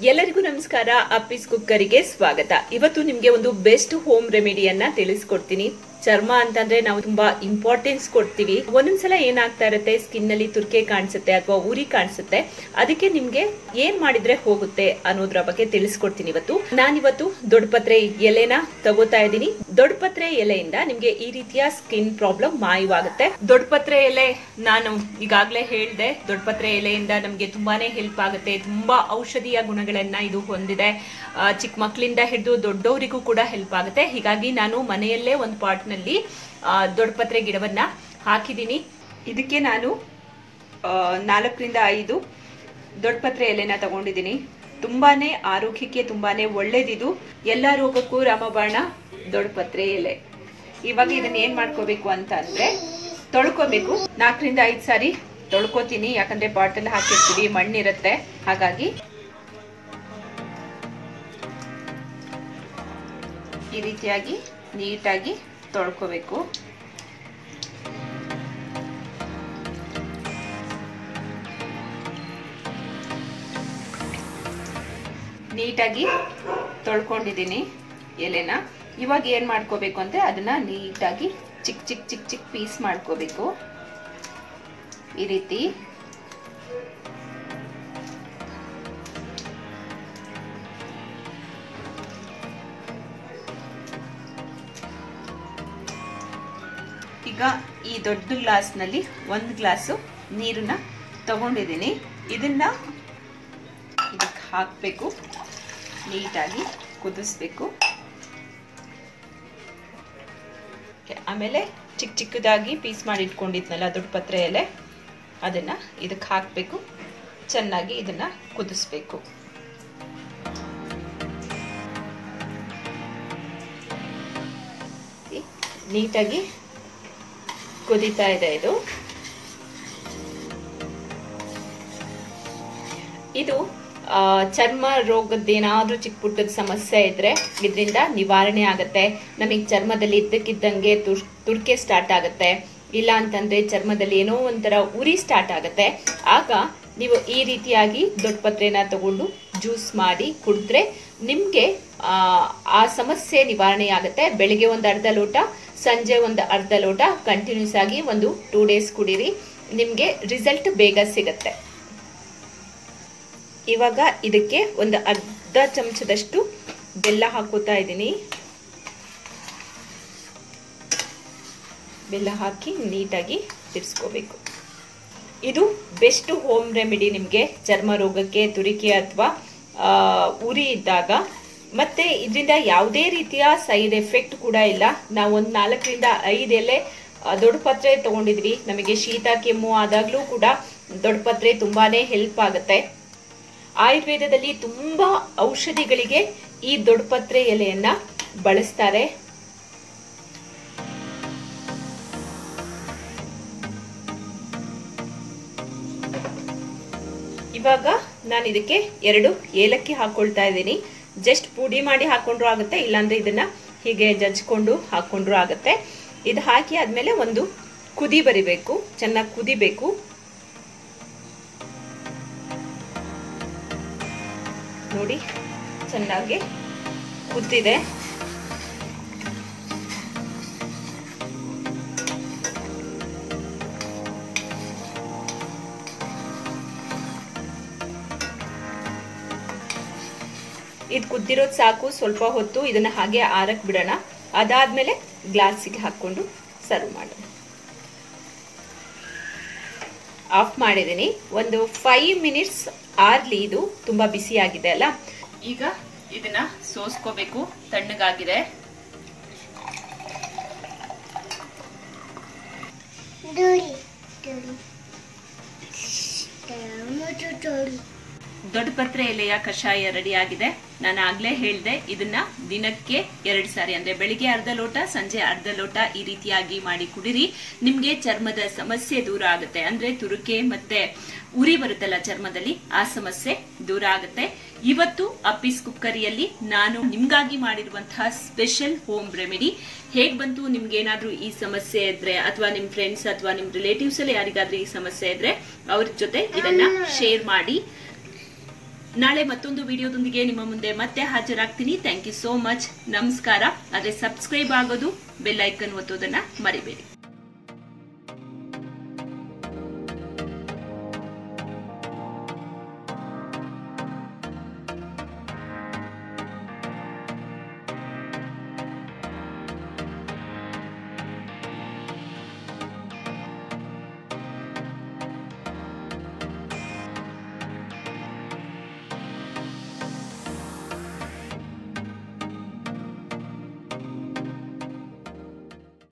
ಎಲ್ಲರಿಗೂ ನಮಸ್ಕಾರ ಅಪ್ಪಿಸ್ ಕುಕ್ಕರಿಗೆ ಸ್ವಾಗತ ಇವತ್ತು ನಿಮ್ಗೆ ಒಂದು ಬೆಸ್ಟ್ ಹೋಮ್ ರೆಮಿಡಿಯನ್ನ ತಿಳಿಸ್ಕೊಡ್ತೀನಿ ಚರ್ಮ ಅಂತಂದ್ರೆ ನಾವು ತುಂಬಾ ಇಂಪಾರ್ಟೆನ್ಸ್ ಕೊಡ್ತೀವಿ ಒಂದೊಂದ್ಸಲ ಏನಾಗ್ತಾ ಇರುತ್ತೆ ಸ್ಕಿನ್ ನಲ್ಲಿ ತುರ್ಕೆ ಕಾಣಿಸುತ್ತೆ ಅಥವಾ ಉರಿ ಕಾಣಿಸುತ್ತೆ ಅದಕ್ಕೆ ನಿಮ್ಗೆ ಏನ್ ಮಾಡಿದ್ರೆ ಹೋಗುತ್ತೆ ಅನ್ನೋದ್ರ ಬಗ್ಗೆ ತಿಳಿಸ್ಕೊಡ್ತೀನಿ ಇವತ್ತು ನಾನಿವತ್ತು ದೊಡ್ಡಪತ್ರೆ ಎಲೆನ ತಗೋತಾ ಇದ್ದೀನಿ ದೊಡ್ಡಪತ್ರೆ ಎಲೆಯಿಂದ ನಿಮ್ಗೆ ಈ ರೀತಿಯ ಸ್ಕಿನ್ ಪ್ರಾಬ್ಲಮ್ ಮಾಯವಾಗುತ್ತೆ ದೊಡ್ಡಪತ್ರೆ ಎಲೆ ನಾನು ಈಗಾಗಲೇ ಹೇಳ್ದೆ ದೊಡ್ಡಪತ್ರೆ ಎಲೆಯಿಂದ ನಮ್ಗೆ ತುಂಬಾನೇ ಹೆಲ್ಪ್ ಆಗುತ್ತೆ ತುಂಬಾ ಔಷಧೀಯ ಗುಣಗಳನ್ನ ಇದು ಹೊಂದಿದೆ ಆ, ಚಿಕ್ಕ ಮಕ್ಕಳಿಂದ ಹಿಡಿದು ದೊಡ್ಡವರಿಗೂ ಕೂಡ ಹೆಲ್ಪ್ ಆಗುತ್ತೆ ಹೀಗಾಗಿ ನಾನು ಮನೆಯಲ್ಲೇ ಒಂದು ಪಾಟ್ನಲ್ಲಿ ದೊಡ್ಡಪತ್ರೆ ಗಿಡವನ್ನ ಹಾಕಿದ್ದೀನಿ ಇದಕ್ಕೆ ನಾನು ಆ, ನಾಲ್ಕರಿಂದ ಐದು ದೊಡ್ಡಪತ್ರೆ ಎಲೆನ ತಗೊಂಡಿದ್ದೀನಿ ತುಂಬಾನೇ ಆರೋಗ್ಯಕ್ಕೆ ತುಂಬಾನೇ ಒಳ್ಳೇದಿದು ಎಲ್ಲ ರೋಗಕ್ಕೂ ರಾಮಬಾಣ ದೊಡ್ಡಪತ್ರೆ ಎಲೆ ಇವಾಗ ಇದನ್ನ ಏನ್ ಮಾಡ್ಕೋಬೇಕು ಅಂತ ಅಂದ್ರೆ ತೊಳ್ಕೊಬೇಕು ನಾಲ್ಕರಿಂದ ಐದು ಸಾರಿ ತೊಳ್ಕೊತೀನಿ ಯಾಕಂದ್ರೆ ಬಾಟಲ್ ಹಾಕಿರ್ತೀವಿ ಮಣ್ಣಿರುತ್ತೆ ಹಾಗಾಗಿ ಈ ರೀತಿಯಾಗಿ ನೀಟಾಗಿ ತೊಳ್ಕೊಬೇಕು ನೀಟಾಗಿ ತೊಳ್ಕೊಂಡಿದ್ದೀನಿ ಎಲೆನ ಇವಾಗ ಏನು ಮಾಡ್ಕೋಬೇಕು ಅಂದರೆ ಅದನ್ನ ನೀಟಾಗಿ ಚಿಕ್ಕ ಚಿಕ್ಕ ಚಿಕ್ಕ ಚಿಕ್ಕ ಪೀಸ್ ಮಾಡ್ಕೋಬೇಕು ಈ ರೀತಿ ಈಗ ಈ ದೊಡ್ಡ ಗ್ಲಾಸ್ನಲ್ಲಿ ಒಂದು ಗ್ಲಾಸು ನೀರನ್ನ ತಗೊಂಡಿದ್ದೀನಿ ಇದನ್ನ ಇದಕ್ಕೆ ಹಾಕಬೇಕು ನೀಟಾಗಿ ಕುದಿಸ್ಬೇಕು Okay, ಆಮೇಲೆ ಚಿಕ್ಕ ಚಿಕ್ಕದಾಗಿ ಪೀಸ್ ಮಾಡಿ ಇಟ್ಕೊಂಡಿದ್ನಲ್ಲ ದೊಡ್ಡ ಪತ್ರೆ ಎಲೆ ಅದನ್ನ ಇದಕ್ಕೆ ಹಾಕಬೇಕು ಚೆನ್ನಾಗಿ ಇದನ್ನ ಕುದಿಸ್ಬೇಕು ನೀಟಾಗಿ ಕುದೀತಾ ಇದೆ ಇದು ಇದು ಆ, ಚರ್ಮ ರೋಗದ್ದೇನಾದ್ರೂ ಚಿಕ್ಕ ಪುಟ್ಟದ ಸಮಸ್ಯೆ ಇದ್ರೆ ಇದರಿಂದ ನಿವಾರಣೆ ಆಗತ್ತೆ ನಮಗೆ ಚರ್ಮದಲ್ಲಿ ಇದ್ದಕ್ಕಿದ್ದಂಗೆ ತುರ್ ತುರ್ಕೆ ಸ್ಟಾರ್ಟ್ ಆಗುತ್ತೆ ಇಲ್ಲ ಅಂತಂದ್ರೆ ಚರ್ಮದಲ್ಲಿ ಏನೋ ಒಂಥರ ಉರಿ ಸ್ಟಾರ್ಟ್ ಆಗುತ್ತೆ ಆಗ ನೀವು ಈ ರೀತಿಯಾಗಿ ದೊಡ್ಡ ಪತ್ರೆನ ತಗೊಂಡು ಜ್ಯೂಸ್ ಮಾಡಿ ಕುಡಿದ್ರೆ ನಿಮಗೆ ಆ ಸಮಸ್ಯೆ ನಿವಾರಣೆ ಆಗುತ್ತೆ ಬೆಳಿಗ್ಗೆ ಒಂದು ಅರ್ಧ ಲೋಟ ಸಂಜೆ ಒಂದು ಅರ್ಧ ಲೋಟ ಕಂಟಿನ್ಯೂಸ್ ಆಗಿ ಒಂದು ಟೂ ಡೇಸ್ ಕುಡೀರಿ ನಿಮಗೆ ರಿಸಲ್ಟ್ ಬೇಗ ಸಿಗತ್ತೆ ಇವಾಗ ಇದಕ್ಕೆ ಒಂದು ಅರ್ಧ ಚಮಚದಷ್ಟು ಬೆಲ್ಲ ಹಾಕೋತಾ ಇದ್ದೀನಿ ಬೆಲ್ಲ ಹಾಕಿ ನೀಟಾಗಿ ತಿರ್ಸ್ಕೋಬೇಕು ಇದು ಬೆಸ್ಟ್ ಹೋಮ್ ರೆಮಿಡಿ ನಿಮಗೆ ಚರ್ಮ ರೋಗಕ್ಕೆ ತುರಿಕೆ ಅಥವಾ ಉರಿ ಇದ್ದಾಗ ಮತ್ತೆ ಇದರಿಂದ ಯಾವುದೇ ರೀತಿಯ ಸೈಡ್ ಎಫೆಕ್ಟ್ ಕೂಡ ಇಲ್ಲ ನಾವು ಒಂದು ನಾಲ್ಕರಿಂದ ಐದು ಎಲೆ ಆ, ದೊಡ್ಡ ಪತ್ರೆ ತಗೊಂಡಿದ್ವಿ ನಮಗೆ ಶೀತ ಕೆಮ್ಮು ಆದಾಗಲೂ ಕೂಡ ದೊಡ್ಡ ಪತ್ರೆ ತುಂಬಾನೇ ಹೆಲ್ಪ್ ಆಗುತ್ತೆ ಆಯುರ್ವೇದದಲ್ಲಿ ತುಂಬಾ ಔಷಧಿಗಳಿಗೆ ಈ ದೊಡ್ಡಪತ್ರೆ ಎಲೆಯನ್ನ ಬಳಸ್ತಾರೆ ಇವಾಗ ನಾನು ಇದಕ್ಕೆ ಎರಡು ಏಲಕ್ಕಿ ಹಾಕೊಳ್ತಾ ಇದ್ದೀನಿ ಜಸ್ಟ್ ಪುಡಿ ಮಾಡಿ ಹಾಕೊಂಡ್ರು ಆಗುತ್ತೆ ಇಲ್ಲಾಂದ್ರೆ ಇದನ್ನ ಹೀಗೆ ಜಜ್ಕೊಂಡು ಹಾಕೊಂಡ್ರು ಆಗುತ್ತೆ ಇದು ಹಾಕಿ ಆದ್ಮೇಲೆ ಒಂದು ಕುದಿ ಬರಿಬೇಕು ಚೆನ್ನಾಗಿ ಕುದಿಬೇಕು ನೋಡಿ ಚೆನ್ನಾಗಿ ಕುದ್ದಿದೆ ಇದು ಕುದ್ದಿರೋದು ಸಾಕು ಸ್ವಲ್ಪ ಹೊತ್ತು ಇದನ್ನ ಹಾಗೆ ಆರಕ್ ಬಿಡೋಣ ಅದಾದ್ಮೇಲೆ ಗ್ಲಾಸಿಗೆ ಹಾಕೊಂಡು ಸರ್ವ್ ಮಾಡೋಣ ಆಫ್ ಮಾಡಿದ್ದೀನಿ ಒಂದು ಫೈವ್ ಮಿನಿಟ್ಸ್ ಆರ್ಲಿ ಇದು ತುಂಬಾ ಬಿಸಿ ಆಗಿದೆ ಅಲ್ಲ ಈಗ ಇದನ್ನ ಸೋಸ್ಕೋಬೇಕು ತಣ್ಣಗಾಗಿದೆ Dirty. Dirty. Tomato dirty. ದೊಡ್ಡ ಪತ್ರೆ ಎಲೆಯ ಕಷಾಯ ರೆಡಿ ಆಗಿದೆ ನಾನು ಆಗ್ಲೇ ಹೇಳ್ದೆ ಇದನ್ನ ದಿನಕ್ಕೆ ಎರಡು ಸಾರಿ ಅಂದ್ರೆ ಬೆಳಿಗ್ಗೆ ಅರ್ಧ ಲೋಟ ಸಂಜೆ ಅರ್ಧ ಲೋಟ ಈ ರೀತಿಯಾಗಿ ಮಾಡಿ ಕುಡಿರಿ ನಿಮ್ಗೆ ಚರ್ಮದ ಸಮಸ್ಯೆ ದೂರ ಆಗುತ್ತೆ ಅಂದ್ರೆ ತುರುಕೆ ಮತ್ತೆ ಉರಿ ಬರುತ್ತಲ್ಲ ಚರ್ಮದಲ್ಲಿ ಆ ಸಮಸ್ಯೆ ದೂರ ಆಗುತ್ತೆ ಇವತ್ತು ಅಪ್ಪಿಸ್ ಕುಕ್ಕರಿಯಲ್ಲಿ ನಾನು ನಿಮ್ಗಾಗಿ ಮಾಡಿರುವಂತಹ ಸ್ಪೆಷಲ್ ಹೋಮ್ ರೆಮಿಡಿ ಹೇಗ್ ಬಂತು ನಿಮ್ಗೆ ಏನಾದ್ರೂ ಈ ಸಮಸ್ಯೆ ಇದ್ರೆ ಅಥವಾ ನಿಮ್ ಫ್ರೆಂಡ್ಸ್ ಅಥವಾ ನಿಮ್ ರಿಲೇಟಿವ್ಸ್ ಅಲ್ಲಿ ಯಾರಿಗಾದ್ರೂ ಈ ಸಮಸ್ಯೆ ಇದ್ರೆ ಅವ್ರ ಜೊತೆ ಇದನ್ನ ಶೇರ್ ಮಾಡಿ ನಾಳೆ ಮತ್ತೊಂದು ವಿಡಿಯೋದೊಂದಿಗೆ ನಿಮ್ಮ ಮುಂದೆ ಮತ್ತೆ ಹಾಜರಾಗ್ತೀನಿ ಥ್ಯಾಂಕ್ ಯು ಸೋ ಮಚ್ ನಮಸ್ಕಾರ ಆದರೆ ಸಬ್ಸ್ಕ್ರೈಬ್ ಆಗೋದು ಬೆಲ್ ಐಕನ್ ಒತ್ತೋದನ್ನ ಮರಿಬೇಡಿ